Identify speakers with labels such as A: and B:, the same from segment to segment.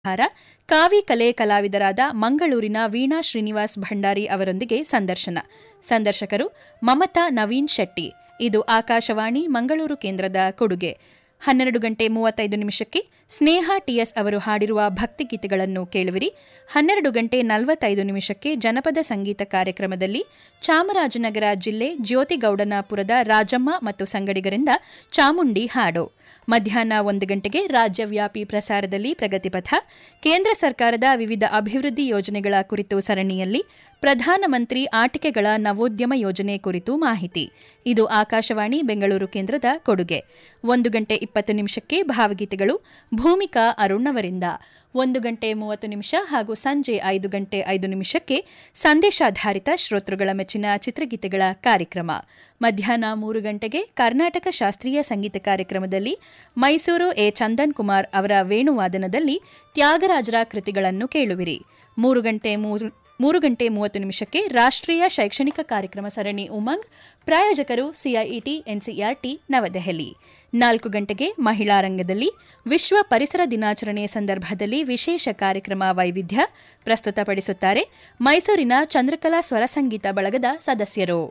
A: ಹಾರ ಕಾವಿ ಕಲೆ ಕಲಾವಿದರಾದ ಮಂಗಳೂರಿನ ವೀಣಾ ಶ್ರೀನಿವಾಸ್ ಭಂಡಾರಿ ಅವರೊಂದಿಗೆ ಸಂದರ್ಶನ ಸಂದರ್ಶಕರು ಮಮತಾ ನವೀನ್ ಶೆಟ್ಟಿ ಇದು ಆಕಾಶವಾಣಿ ಮಂಗಳೂರು ಕೇಂದ್ರದ ಕೊಡುಗೆ ಹನ್ನೆರಡು ಗಂಟೆ ಮೂವತ್ತೈದು ನಿಮಿಷಕ್ಕೆ ಸ್ನೇಹ ಟಿಎಸ್ ಅವರು ಹಾಡಿರುವ ಭಕ್ತಿಗೀತೆಗಳನ್ನು ಕೇಳುವಿರಿ ಹನ್ನೆರಡು ಗಂಟೆ ನಲವತ್ತೈದು ನಿಮಿಷಕ್ಕೆ ಜನಪದ ಸಂಗೀತ ಕಾರ್ಯಕ್ರಮದಲ್ಲಿ ಚಾಮರಾಜನಗರ ಜಿಲ್ಲೆ ಜ್ಯೋತಿಗೌಡನಪುರದ ರಾಜಮ್ಮ ಮತ್ತು ಸಂಗಡಿಗರಿಂದ ಚಾಮುಂಡಿ ಹಾಡು ಮಧ್ಯಾಹ್ನ ಒಂದು ಗಂಟೆಗೆ ರಾಜ್ಯವ್ಯಾಪಿ ಪ್ರಸಾರದಲ್ಲಿ ಪ್ರಗತಿಪಥ ಕೇಂದ್ರ ಸರ್ಕಾರದ ವಿವಿಧ ಅಭಿವೃದ್ಧಿ ಯೋಜನೆಗಳ ಕುರಿತು ಸರಣಿಯಲ್ಲಿ ಪ್ರಧಾನಮಂತ್ರಿ ಆಟಿಕೆಗಳ ನವೋದ್ಯಮ ಯೋಜನೆ ಕುರಿತು ಮಾಹಿತಿ ಇದು ಆಕಾಶವಾಣಿ ಬೆಂಗಳೂರು ಕೇಂದ್ರದ ಕೊಡುಗೆ ಒಂದು ಗಂಟೆ ಇಪ್ಪತ್ತು ನಿಮಿಷಕ್ಕೆ ಭಾವಗೀತೆಗಳು ಭೂಮಿಕಾ ಅರುಣ್ ಅವರಿಂದ ಒಂದು ಗಂಟೆ ಮೂವತ್ತು ನಿಮಿಷ ಹಾಗೂ ಸಂಜೆ ಐದು ಗಂಟೆ ಐದು ನಿಮಿಷಕ್ಕೆ ಸಂದೇಶಾಧಾರಿತ ಶ್ರೋತೃಗಳ ಮೆಚ್ಚಿನ ಚಿತ್ರಗೀತೆಗಳ ಕಾರ್ಯಕ್ರಮ ಮಧ್ಯಾಹ್ನ ಮೂರು ಗಂಟೆಗೆ ಕರ್ನಾಟಕ ಶಾಸ್ತ್ರೀಯ ಸಂಗೀತ ಕಾರ್ಯಕ್ರಮದಲ್ಲಿ ಮೈಸೂರು ಎ ಚಂದನ್ ಕುಮಾರ್ ಅವರ ವೇಣುವಾದನದಲ್ಲಿ ತ್ಯಾಗರಾಜರ ಕೃತಿಗಳನ್ನು ಕೇಳುವಿರಿ ಮೂರು ಗಂಟೆ ಮೂರು ಮೂರು ಗಂಟೆ ಮೂವತ್ತು ನಿಮಿಷಕ್ಕೆ ರಾಷ್ಟ್ರೀಯ ಶೈಕ್ಷಣಿಕ ಕಾರ್ಯಕ್ರಮ ಸರಣಿ ಉಮಂಗ್ ಪ್ರಾಯೋಜಕರು ಸಿಐಇಟಿ ಎನ್ಸಿಇಆರ್ಟಿ ನವದೆಹಲಿ ನಾಲ್ಕು ಗಂಟೆಗೆ ಮಹಿಳಾ ರಂಗದಲ್ಲಿ ವಿಶ್ವ ಪರಿಸರ ದಿನಾಚರಣೆ ಸಂದರ್ಭದಲ್ಲಿ ವಿಶೇಷ ಕಾರ್ಯಕ್ರಮ ವೈವಿಧ್ಯ ಪ್ರಸ್ತುತಪಡಿಸುತ್ತಾರೆ ಮೈಸೂರಿನ ಚಂದ್ರಕಲಾ ಸ್ವರ ಸಂಗೀತ ಬಳಗದ ಸದಸ್ಯರು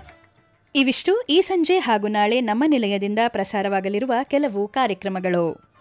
A: ಇವಿಷ್ಟು ಈ ಸಂಜೆ ಹಾಗೂ ನಾಳೆ ನಮ್ಮ ನಿಲಯದಿಂದ ಪ್ರಸಾರವಾಗಲಿರುವ ಕೆಲವು ಕಾರ್ಯಕ್ರಮಗಳು